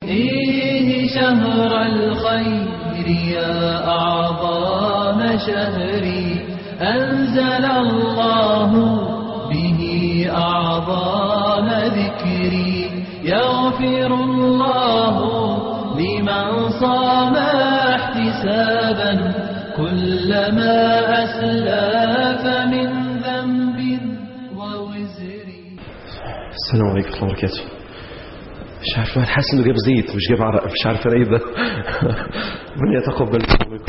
فيه شهر الخير يا أعظم شهري أنزل الله به أعظم ذكري يغفر الله لمن صام احتسابا كلما أسلف من ذنب ووزر السلام عليكم ورحمة الله وبركاته مش عارف انا حاسس انه جاب زيت مش جاب عرق مش عارف انا ايه ده من يتقبل منكم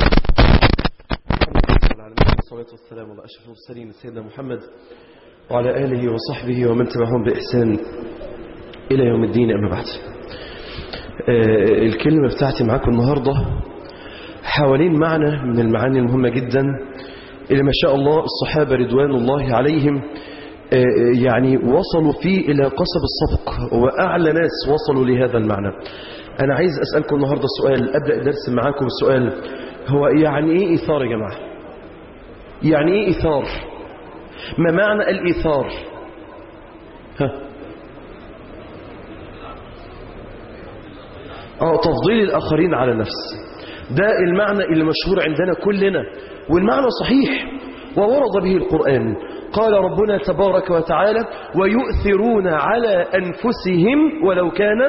والصلاة والسلام على أشرف المرسلين سيدنا محمد وعلى آله وصحبه ومن تبعهم بإحسان إلى يوم الدين أما بعد آه، الكلمة بتاعتي معاكم النهاردة حوالين معنى من المعاني المهمة جدا اللي ما شاء الله الصحابة رضوان الله عليهم آه، يعني وصلوا فيه إلى قصب الصدق وأعلى ناس وصلوا لهذا المعنى أنا عايز أسألكم النهاردة سؤال أبدأ درس معاكم السؤال هو يعني إيه إيثار يا جماعة يعني إيه إيثار ما معنى الإيثار ها اه تفضيل الآخرين على النفس ده المعنى اللي مشهور عندنا كلنا والمعنى صحيح وورد به القرآن قال ربنا تبارك وتعالى ويؤثرون على أنفسهم ولو كان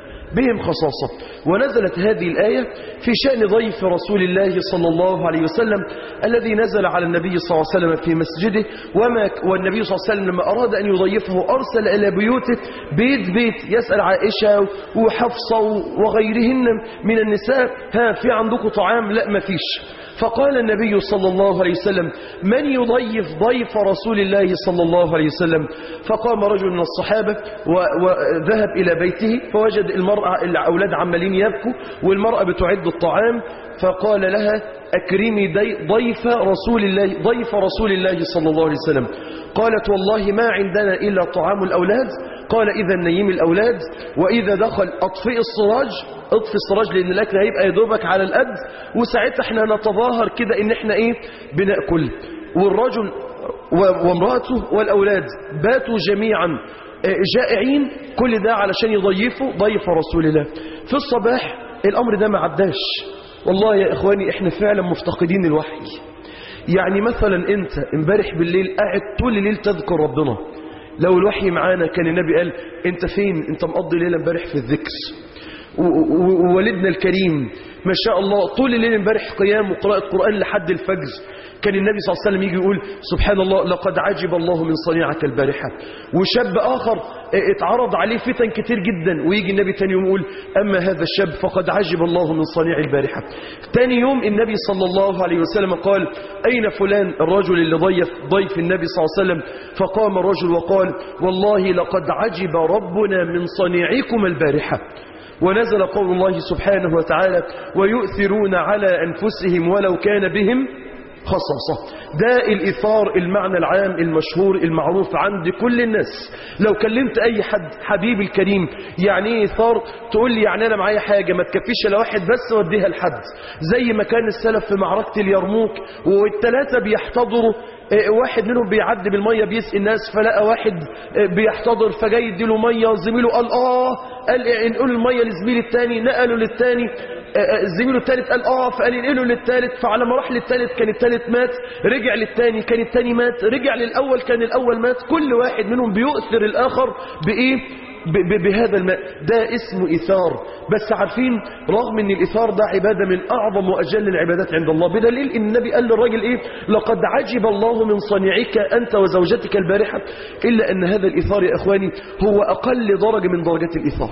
بهم خصاصة ونزلت هذه الآية في شأن ضيف رسول الله صلى الله عليه وسلم الذي نزل على النبي صلى الله عليه وسلم في مسجده وما والنبي صلى الله عليه وسلم لما أراد أن يضيفه أرسل إلى بيوته بيت بيت يسأل عائشة وحفصة وغيرهن من النساء ها في عندكم طعام لا ما فيش فقال النبي صلى الله عليه وسلم من يضيف ضيف رسول الله صلى الله عليه وسلم فقام رجل من الصحابة و- وذهب إلى بيته فوجد المرأة الأولاد عمالين يبكوا والمرأة بتعد الطعام فقال لها أكرمي دي- ضيف رسول الله ضيف رسول الله صلى الله عليه وسلم قالت والله ما عندنا إلا طعام الأولاد قال إذا نيم الأولاد وإذا دخل أطفئ السراج اطفي السراج لأن الأكل هيبقى يدوبك على القد وساعتها احنا نتظاهر كده إن احنا إيه بنأكل والرجل و- وامرأته والأولاد باتوا جميعا آه، جائعين كل ده علشان يضيفوا ضيف رسول الله في الصباح الأمر ده ما عداش والله يا إخواني احنا فعلا مفتقدين الوحي يعني مثلا انت امبارح بالليل قاعد طول الليل تذكر ربنا لو الوحي معانا كان النبي قال انت فين انت مقضي ليلة امبارح في الذكر و- و- ووالدنا الكريم ما شاء الله طول الليل امبارح قيام وقراءة قرآن لحد الفجر كان النبي صلى الله عليه وسلم يجي يقول سبحان الله لقد عجب الله من صنيعك البارحة وشاب آخر اتعرض عليه فتن كتير جدا ويجي النبي تاني يوم يقول أما هذا الشاب فقد عجب الله من صنيع البارحة تاني يوم النبي صلى الله عليه وسلم قال أين فلان الرجل اللي ضيف ضيف النبي صلى الله عليه وسلم فقام الرجل وقال والله لقد عجب ربنا من صنيعكم البارحة ونزل قول الله سبحانه وتعالى ويؤثرون على أنفسهم ولو كان بهم خصاصة ده الإثار المعنى العام المشهور المعروف عند كل الناس لو كلمت أي حد حبيبي الكريم يعني ايه إثار تقول لي يعني أنا معايا حاجة ما تكفيش إلا واحد بس وديها لحد زي ما كان السلف في معركة اليرموك والثلاثة بيحتضروا آه، واحد منهم بيعدي بالمية بيسقي الناس فلقى واحد آه، بيحتضر فجاي يديله مية زميله قال آه قال إيه، انقلوا المية لزميل التاني نقلوا للتاني آه، آه، زميله التالت قال اه فقال ينقلوا للتالت فعلى ما راح للتالت كان التالت مات رجع للتاني كان التاني مات رجع للأول كان الأول مات كل واحد منهم بيؤثر الآخر بإيه ب- ب- بهذا الماء ده اسمه إثار بس عارفين رغم ان الإثار ده عبادة من أعظم وأجل العبادات عند الله بدليل ان النبي قال للراجل إيه لقد عجب الله من صنيعك أنت وزوجتك البارحة إلا أن هذا الإثار يا إخواني هو أقل درجة من درجات الإثار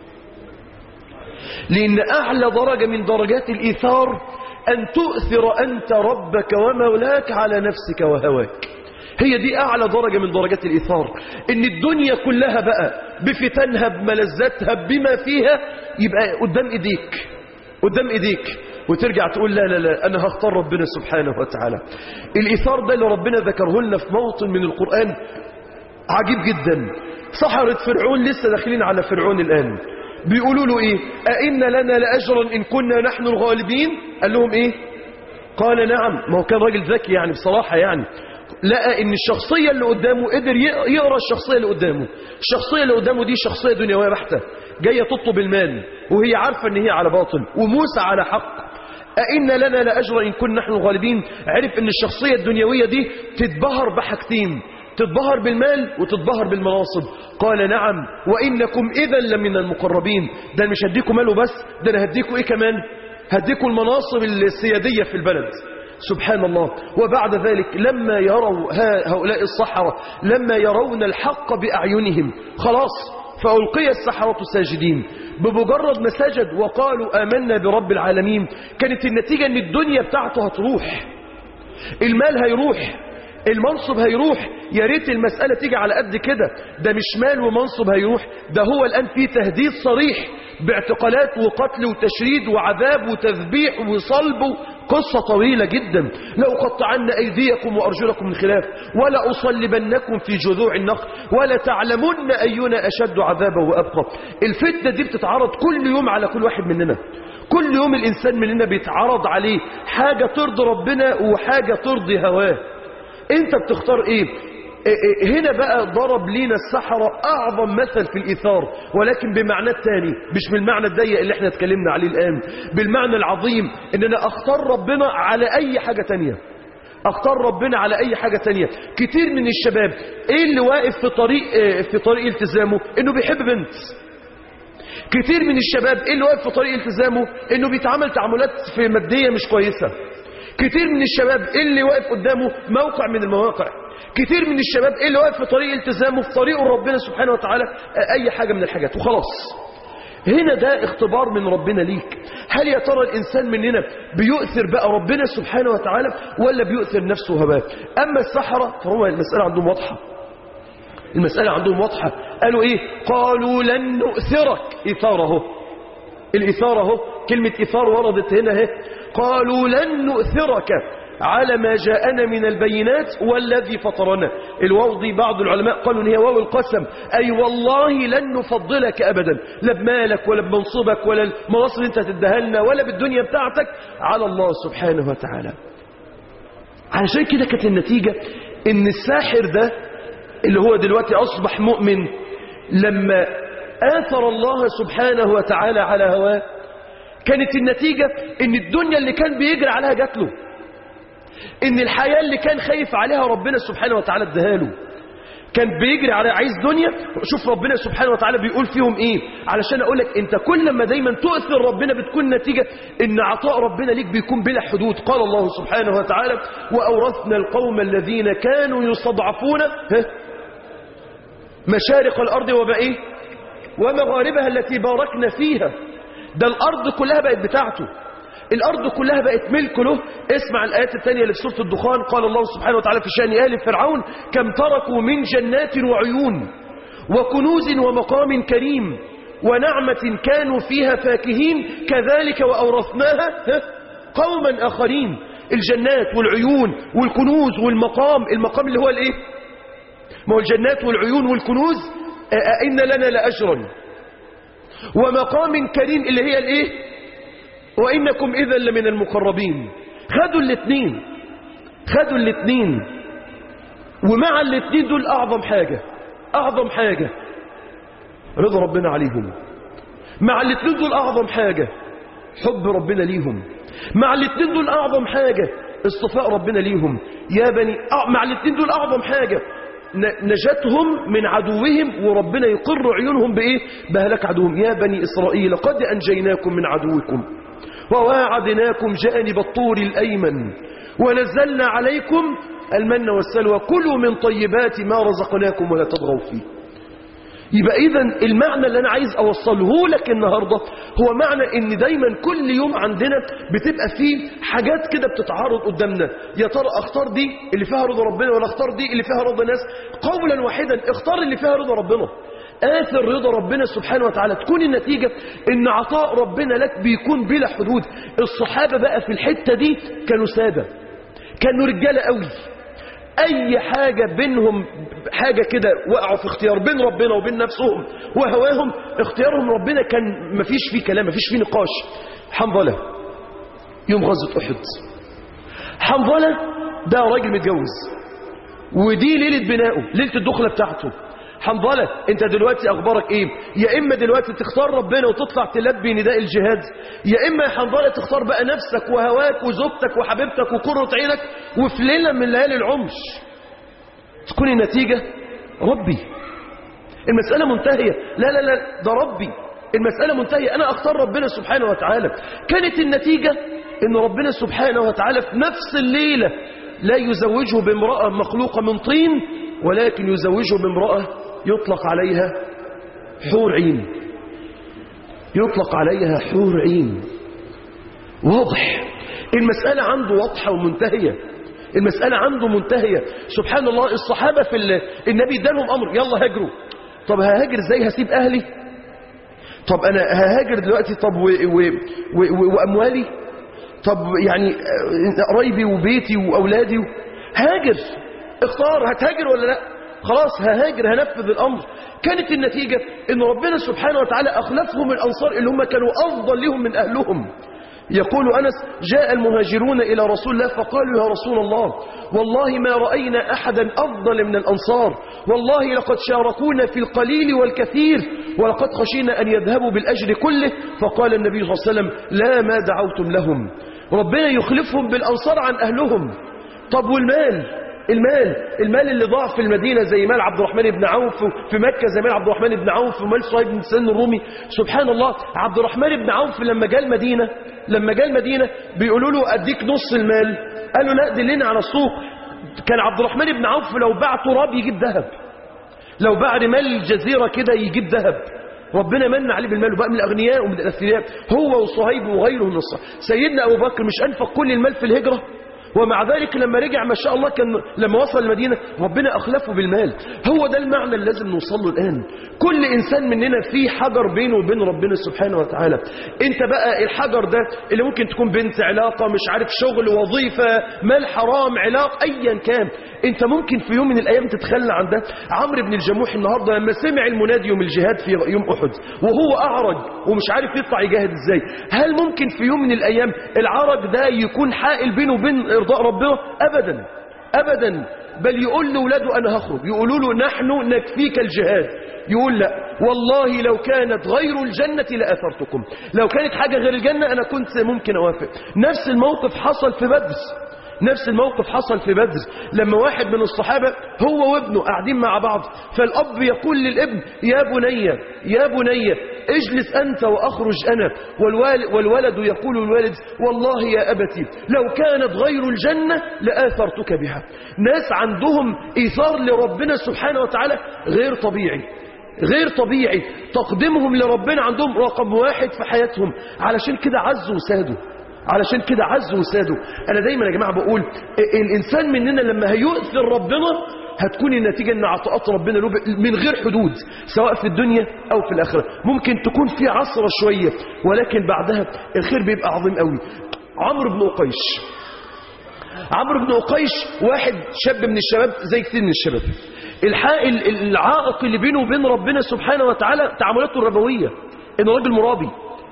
لأن أعلى درجة من درجات الإيثار أن تؤثر أنت ربك ومولاك على نفسك وهواك هي دي أعلى درجة من درجات الإيثار إن الدنيا كلها بقى بفتنها بملذاتها بما فيها يبقى قدام إيديك قدام إيديك وترجع تقول لا لا لا أنا هختار ربنا سبحانه وتعالى الإيثار ده اللي ربنا ذكره لنا في موطن من القرآن عجيب جدا سحرة فرعون لسه داخلين على فرعون الآن بيقولوا له إيه أئن لنا لأجرا إن كنا نحن الغالبين قال لهم إيه قال نعم ما هو كان راجل ذكي يعني بصراحة يعني لقى ان الشخصية اللي قدامه قدر يقرأ الشخصية اللي قدامه الشخصية اللي قدامه دي شخصية دنيوية بحتة جاية تطلب المال وهي عارفة ان هي على باطل وموسى على حق أئن لنا لأجر إن كنا نحن الغالبين عرف ان الشخصية الدنيوية دي تتبهر بحاجتين تتبهر بالمال وتتبهر بالمناصب قال نعم وإنكم إذا لمن المقربين ده مش هديكم ماله بس ده أنا هديكم إيه كمان هديكم المناصب السيادية في البلد سبحان الله وبعد ذلك لما يروا هؤلاء الصحراء لما يرون الحق بأعينهم خلاص فألقي السحرة ساجدين بمجرد ما سجد وقالوا آمنا برب العالمين كانت النتيجة ان الدنيا بتاعته هتروح المال هيروح المنصب هيروح يا ريت المسألة تيجي على قد كده ده مش مال ومنصب هيروح ده هو الآن في تهديد صريح باعتقالات وقتل وتشريد وعذاب وتذبيح وصلب قصة طويلة جدا لأقطعن أيديكم وأرجلكم من خلاف ولا أصلبنكم في جذوع النخل ولا تعلمن أينا أشد عذابا وأبقى الفتنة دي بتتعرض كل يوم على كل واحد مننا كل يوم الإنسان مننا بيتعرض عليه حاجة ترضي ربنا وحاجة ترضي هواه انت بتختار ايه هنا بقى ضرب لينا السحرة أعظم مثل في الإيثار ولكن بمعنى الثاني مش بالمعنى الضيق اللي احنا اتكلمنا عليه الآن بالمعنى العظيم ان انا اختار ربنا على أي حاجة تانية اختار ربنا على أي حاجة تانية كتير من الشباب ايه اللي واقف في طريق في طريق التزامه انه بيحب بنت كتير من الشباب ايه اللي واقف في طريق التزامه انه بيتعامل تعاملات في مادية مش كويسة كتير من الشباب ايه اللي واقف قدامه موقع من المواقع كتير من الشباب ايه اللي واقف في طريق التزامه في طريق ربنا سبحانه وتعالى اي حاجة من الحاجات وخلاص هنا ده اختبار من ربنا ليك هل يا ترى الإنسان مننا بيؤثر بقى ربنا سبحانه وتعالى ولا بيؤثر نفسه هواه أما السحرة فهو المسألة عندهم واضحة المسألة عندهم واضحة قالوا إيه قالوا لن نؤثرك إثاره الإثارة اهو كلمة إثار وردت هنا اهي قالوا لن نؤثرك على ما جاءنا من البينات والذي فطرنا الواو دي بعض العلماء قالوا ان هي واو القسم أي والله لن نفضلك أبدا لا بمالك ولا بمنصبك ولا المناصب انت هتديها لنا ولا بالدنيا بتاعتك على الله سبحانه وتعالى علشان كده كانت النتيجة ان الساحر ده اللي هو دلوقتي أصبح مؤمن لما آثر الله سبحانه وتعالى على هواه كانت النتيجة ان الدنيا اللي كان بيجري عليها جات له ان الحياة اللي كان خايف عليها ربنا سبحانه وتعالى اداها له كان بيجري على عايز دنيا شوف ربنا سبحانه وتعالى بيقول فيهم ايه علشان اقول لك انت كل ما دايما تؤثر ربنا بتكون نتيجة ان عطاء ربنا ليك بيكون بلا حدود قال الله سبحانه وتعالى واورثنا القوم الذين كانوا يستضعفون مشارق الارض وبايه ومغاربها التي باركنا فيها ده الأرض كلها بقت بتاعته الأرض كلها بقت ملك له اسمع الآيات الثانية اللي في سورة الدخان قال الله سبحانه وتعالى في شأن آل فرعون كم تركوا من جنات وعيون وكنوز ومقام كريم ونعمة كانوا فيها فاكهين كذلك وأورثناها قوما آخرين الجنات والعيون والكنوز والمقام المقام اللي هو الايه ما هو الجنات والعيون والكنوز أئن لنا لأجرا ومقام كريم اللي هي الايه وإنكم إذا لمن المقربين خدوا الاثنين خدوا الاثنين ومع الاثنين دول أعظم حاجة أعظم حاجة رضا ربنا عليهم مع الاثنين دول أعظم حاجة حب ربنا ليهم مع الاثنين دول أعظم حاجة اصطفاء ربنا ليهم يا بني مع الاثنين دول أعظم حاجة نجتهم من عدوهم وربنا يقر عيونهم بإيه بهلك عدوهم يا بني إسرائيل قد أنجيناكم من عدوكم وواعدناكم جانب الطور الأيمن ونزلنا عليكم المن والسلوى كلوا من طيبات ما رزقناكم ولا تطغوا فيه يبقى إذا المعنى اللي أنا عايز أوصله لك النهاردة هو معنى إن دايما كل يوم عندنا بتبقى فيه حاجات كده بتتعارض قدامنا يا ترى أختار دي اللي فيها رضا ربنا ولا أختار دي اللي فيها رضا ناس قولا واحدا اختار اللي فيها رضا ربنا آثر رضا ربنا سبحانه وتعالى تكون النتيجة ان عطاء ربنا لك بيكون بلا حدود الصحابة بقى في الحتة دي كانوا سادة كانوا رجالة قوي اي حاجة بينهم حاجة كده وقعوا في اختيار بين ربنا وبين نفسهم وهواهم اختيارهم ربنا كان مفيش فيه كلام مفيش فيه نقاش حنظلة يوم غزة احد حنظلة ده راجل متجوز ودي ليلة بنائه ليلة الدخلة بتاعته حنظلة انت دلوقتي اخبارك ايه يا اما دلوقتي تختار ربنا وتطلع تلبي نداء الجهاد يا اما يا حنظلة تختار بقى نفسك وهواك وزوجتك وحبيبتك وقرة عينك وفي ليلة من ليالي العمر تكون النتيجة ربي المسألة منتهية لا لا لا ده ربي المسألة منتهية أنا أختار ربنا سبحانه وتعالى كانت النتيجة أن ربنا سبحانه وتعالى في نفس الليلة لا يزوجه بامرأة مخلوقة من طين ولكن يزوجه بامرأة يطلق عليها حور عين يطلق عليها حور عين واضح المسألة عنده واضحة ومنتهية المسألة عنده منتهية سبحان الله الصحابة في النبي ادالهم أمر يلا هاجروا طب ههاجر ازاي هسيب أهلي طب أنا ههاجر دلوقتي طب و و و وأموالي طب يعني قرايبي وبيتي وأولادي هاجر اختار هتهاجر ولا لا خلاص ههاجر هنفذ الأمر كانت النتيجة ان ربنا سبحانه وتعالى أخلفهم الأنصار اللي هم كانوا أفضل لهم من أهلهم يقول أنس جاء المهاجرون إلى رسول الله فقالوا يا رسول الله والله ما رأينا أحدا أفضل من الأنصار والله لقد شاركونا في القليل والكثير ولقد خشينا أن يذهبوا بالأجر كله فقال النبي صلى الله عليه وسلم لا ما دعوتم لهم ربنا يخلفهم بالأنصار عن أهلهم طب والمال المال المال اللي ضاع في المدينة زي مال عبد الرحمن بن عوف في مكة زي مال عبد الرحمن بن عوف ومال صهيب بن سن الرومي سبحان الله عبد الرحمن بن عوف لما جاء المدينة لما جاء المدينة بيقولوا له أديك نص المال قالوا لا دلنا على السوق كان عبد الرحمن بن عوف لو باع تراب يجيب ذهب لو باع رمال الجزيرة كده يجيب ذهب ربنا من عليه بالمال وبقى من الأغنياء ومن الأثرياء هو وصهيب وغيره من الصحابة سيدنا أبو بكر مش أنفق كل المال في الهجرة ومع ذلك لما رجع ما شاء الله كان لما وصل المدينة ربنا أخلفه بالمال هو ده المعنى اللي لازم نوصل له الآن كل إنسان مننا فيه حجر بينه وبين ربنا سبحانه وتعالى انت بقى الحجر ده اللي ممكن تكون بنت علاقة مش عارف شغل وظيفة مال حرام علاقة أيا كان انت ممكن في يوم من الأيام تتخلى عن ده عمرو بن الجموح النهاردة لما سمع المنادي يوم الجهاد في يوم أحد وهو أعرج ومش عارف يطلع يجاهد ازاي هل ممكن في يوم من الأيام العرج ده يكون حائل بينه وبين إرضاء ربنا أبدا أبدا بل يقول لأولاده أنا هخرج يقولوا له نحن نكفيك الجهاد يقول لا والله لو كانت غير الجنة لأثرتكم لو كانت حاجة غير الجنة أنا كنت ممكن أوافق نفس الموقف حصل في بدر نفس الموقف حصل في بدر لما واحد من الصحابة هو وابنه قاعدين مع بعض فالأب يقول للابن يا بني يا بني اجلس أنت وأخرج أنا والوالد, والولد يقول الوالد والله يا أبتي لو كانت غير الجنة لآثرتك بها ناس عندهم إيثار لربنا سبحانه وتعالى غير طبيعي غير طبيعي تقديمهم لربنا عندهم رقم واحد في حياتهم علشان كده عزوا وسادوا علشان كده عزوا وسادوا انا دايما يا جماعه بقول الانسان مننا لما هيؤثر ربنا هتكون النتيجة ان عطاءات ربنا له من غير حدود سواء في الدنيا او في الاخرة ممكن تكون في عصرة شوية ولكن بعدها الخير بيبقى عظيم قوي عمرو بن قيش عمرو بن قيش واحد شاب من الشباب زي كتير من الشباب الحائل العائق اللي بينه وبين ربنا سبحانه وتعالى تعاملاته الربوية انه راجل مرابي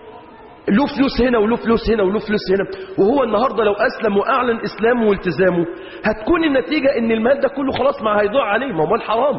له فلوس هنا وله فلوس هنا وله فلوس هنا وهو النهاردة لو أسلم وأعلن إسلامه والتزامه هتكون النتيجة إن المال ده كله خلاص ما هيضيع عليه ما هو مال حرام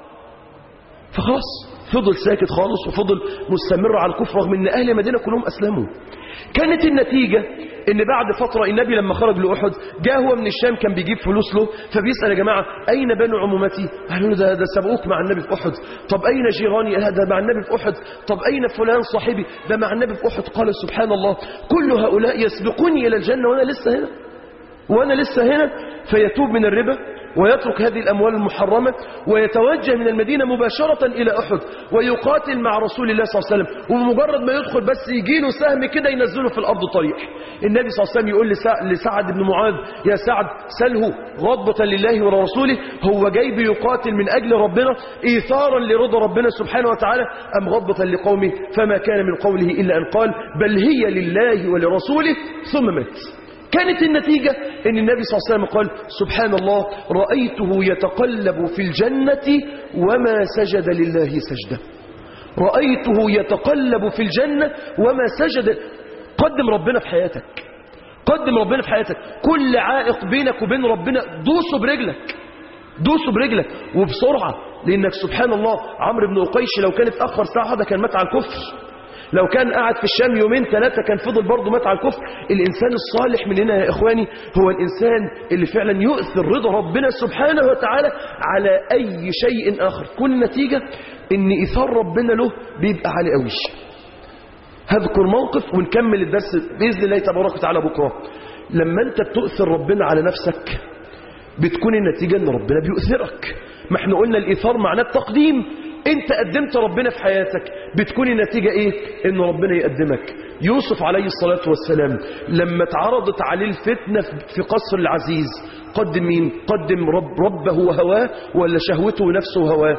فخلاص فضل ساكت خالص وفضل مستمر على الكفر رغم ان اهل المدينه كلهم اسلموا كانت النتيجه ان بعد فتره النبي لما خرج لاحد جاء هو من الشام كان بيجيب فلوس له فبيسال يا جماعه اين بنو عمومتي قالوا له ده, ده سبقوك مع النبي في احد طب اين جيراني قال ده مع النبي في احد طب اين فلان صاحبي ده مع النبي في احد قال سبحان الله كل هؤلاء يسبقوني الى الجنه وانا لسه هنا وانا لسه هنا فيتوب من الربا ويترك هذه الأموال المحرمة ويتوجه من المدينة مباشرة إلى أحد ويقاتل مع رسول الله صلى الله عليه وسلم وبمجرد ما يدخل بس يجي له سهم كده ينزله في الأرض طريح النبي صلى الله عليه وسلم يقول لسعد بن معاذ يا سعد سله غضبة لله ولرسوله هو جاي بيقاتل من أجل ربنا إيثارا لرضا ربنا سبحانه وتعالى أم غضبة لقومه فما كان من قوله إلا أن قال بل هي لله ولرسوله ثم مات كانت النتيجة ان النبي صلى الله عليه وسلم قال سبحان الله رأيته يتقلب في الجنة وما سجد لله سجدة رأيته يتقلب في الجنة وما سجد قدم ربنا في حياتك قدم ربنا في حياتك كل عائق بينك وبين ربنا دوسه برجلك دوسه برجلك وبسرعة لأنك سبحان الله عمرو بن أقيش لو كان اتأخر ساعة ده كان مات على الكفر لو كان قاعد في الشام يومين ثلاثة كان فضل برضه مات على الكفر الإنسان الصالح مننا يا إخواني هو الإنسان اللي فعلا يؤثر رضا ربنا سبحانه وتعالى على أي شيء آخر كل نتيجة إن إيثار ربنا له بيبقى عالي قوي هذكر موقف ونكمل الدرس بإذن الله تبارك وتعالى بكرة لما أنت بتؤثر ربنا على نفسك بتكون النتيجة أن ربنا بيؤثرك ما احنا قلنا الإيثار معناه التقديم انت قدمت ربنا في حياتك بتكون النتيجة ايه ان ربنا يقدمك يوسف عليه الصلاة والسلام لما اتعرضت عليه الفتنة في قصر العزيز قدم مين قدم رب ربه وهواه ولا شهوته ونفسه وهواه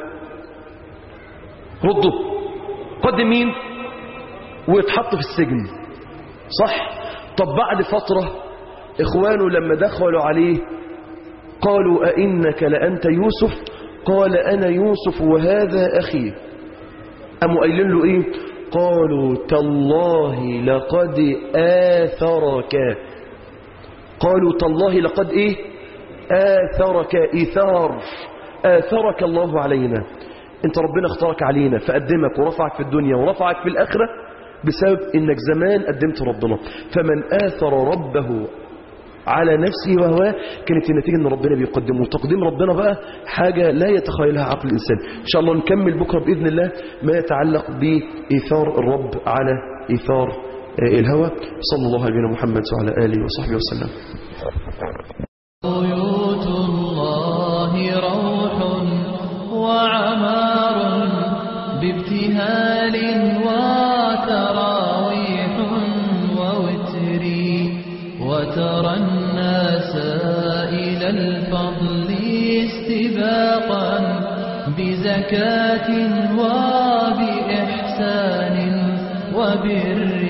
ردوا قدم مين ويتحط في السجن صح طب بعد فترة اخوانه لما دخلوا عليه قالوا أئنك لأنت يوسف قال أنا يوسف وهذا أخي أم قايلين له إيه قالوا تالله لقد آثرك قالوا تالله لقد إيه آثرك إيثار آثرك الله علينا انت ربنا اختارك علينا فقدمك ورفعك في الدنيا ورفعك في الآخرة بسبب انك زمان قدمت ربنا فمن آثر ربه على نفسه وهواه كانت النتيجة ان ربنا بيقدمه وتقديم ربنا بقى حاجة لا يتخيلها عقل الإنسان إن شاء الله نكمل بكرة بإذن الله ما يتعلق بإيثار الرب على إيثار الهوى صلى الله عليه محمد وعلى آله وصحبه وسلم بيوت الله روح وعمار بابتهال وتراويح ووتر وترى الناس إلى الفضل استباقا بزكاة وبإحسان وبر